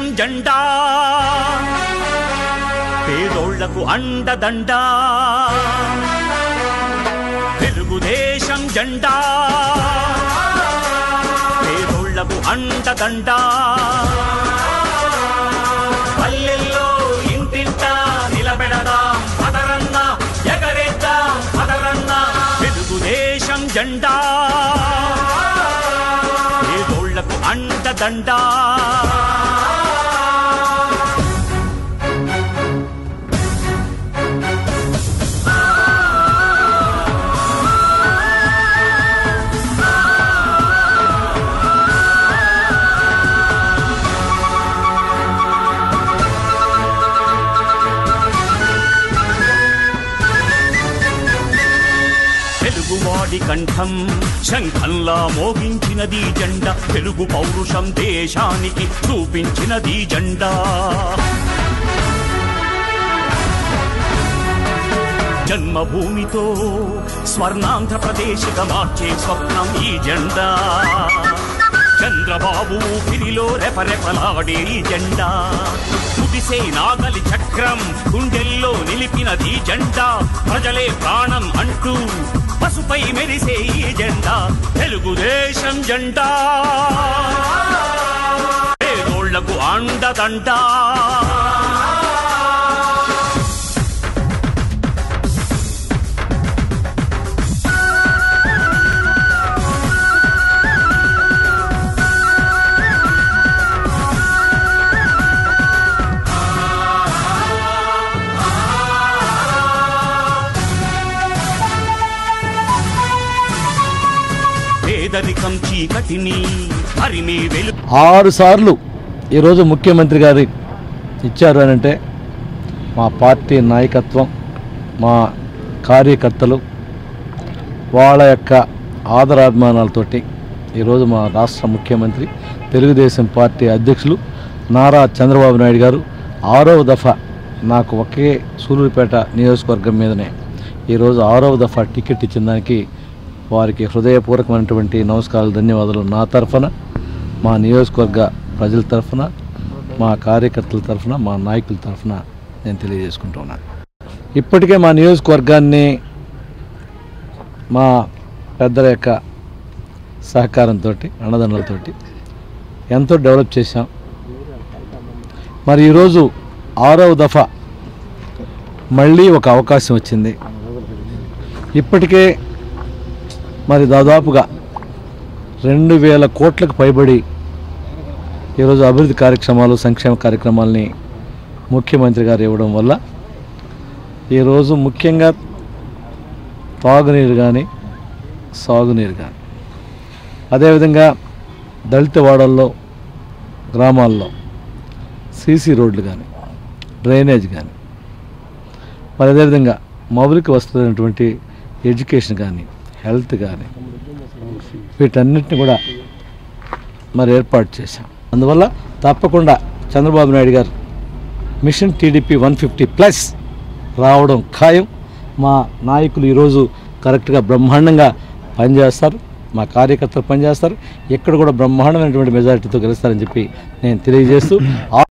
జెండా పేదోళ్లకు అండదండా తెలుగుదేశం జెండా పేదోళ్లకు అండదండా పల్లెల్లో ఇంటింట నిలబెడదాం పదరన్న ఎగరేద్దాం పదరన్న తెలుగుదేశం జెండా పేదోళ్లకు అండదండా తెలుగువాడి కంఠం శంఖంలా మోగించినది జెండా తెలుగు పౌరుషం దేశానికి చూపించినది జెండా జన్మభూమితో స్వర్ణాంధ్రప్రదేశ్గా మార్చే స్వప్నం ఈ జెండా చంద్రబాబు ఊపిరిలో రెపరెపలాడే ఈ జెండా కుదిసే నాగలి చక్రం గుండెల్లో నిలిపినది జెండా ప్రజలే ప్రాణం అంటూ పసుపై మెరిసే ఈ జెండా తెలుగుదేశం జెండా పేదోళ్లకు అండదండా పేదరికం చీకటిని హరిమి వెలు ఆరు సార్లు ఈరోజు ముఖ్యమంత్రి గారు ఇచ్చారు అని అంటే మా పార్టీ నాయకత్వం మా కార్యకర్తలు వాళ్ళ యొక్క ఆదరాభిమానాలతోటి ఈరోజు మా రాష్ట్ర ముఖ్యమంత్రి తెలుగుదేశం పార్టీ అధ్యక్షులు నారా చంద్రబాబు నాయుడు గారు ఆరవ దఫా నాకు ఒకే సూలూరుపేట నియోజకవర్గం మీదనే ఈరోజు ఆరవ దఫా టికెట్ ఇచ్చిన దానికి వారికి హృదయపూర్వకమైనటువంటి నమస్కారాలు ధన్యవాదాలు నా తరఫున మా నియోజకవర్గ ప్రజల తరఫున మా కార్యకర్తల తరఫున మా నాయకుల తరఫున నేను తెలియజేసుకుంటున్నాను ఇప్పటికే మా నియోజకవర్గాన్ని మా పెద్దల యొక్క సహకారంతో అన్నదండలతో ఎంతో డెవలప్ చేశాం మరి ఈరోజు ఆరవ దఫా మళ్ళీ ఒక అవకాశం వచ్చింది ఇప్పటికే మరి దాదాపుగా రెండు వేల కోట్లకు పైబడి ఈరోజు అభివృద్ధి కార్యక్రమాలు సంక్షేమ కార్యక్రమాలని ముఖ్యమంత్రి గారు ఇవ్వడం వల్ల ఈరోజు ముఖ్యంగా తాగునీరు కానీ సాగునీరు కానీ అదేవిధంగా దళిత వాడల్లో గ్రామాల్లో సీసీ రోడ్లు కానీ డ్రైనేజ్ కానీ మరి అదేవిధంగా మౌలిక వస్తున్నటువంటి ఎడ్యుకేషన్ కానీ హెల్త్ కానీ వీటన్నిటిని కూడా మరి ఏర్పాటు చేశాం అందువల్ల తప్పకుండా Chandrababu Naidu garu mission TDP one fifty plus రావడం ఖాయం మా నాయకులు ఈరోజు కరెక్ట్గా బ్రహ్మాండంగా పనిచేస్తారు మా కార్యకర్తలు పనిచేస్తారు ఎక్కడ కూడా బ్రహ్మాండమైనటువంటి మెజారిటీతో గెలుస్తారని చెప్పి నేను తెలియజేస్తూ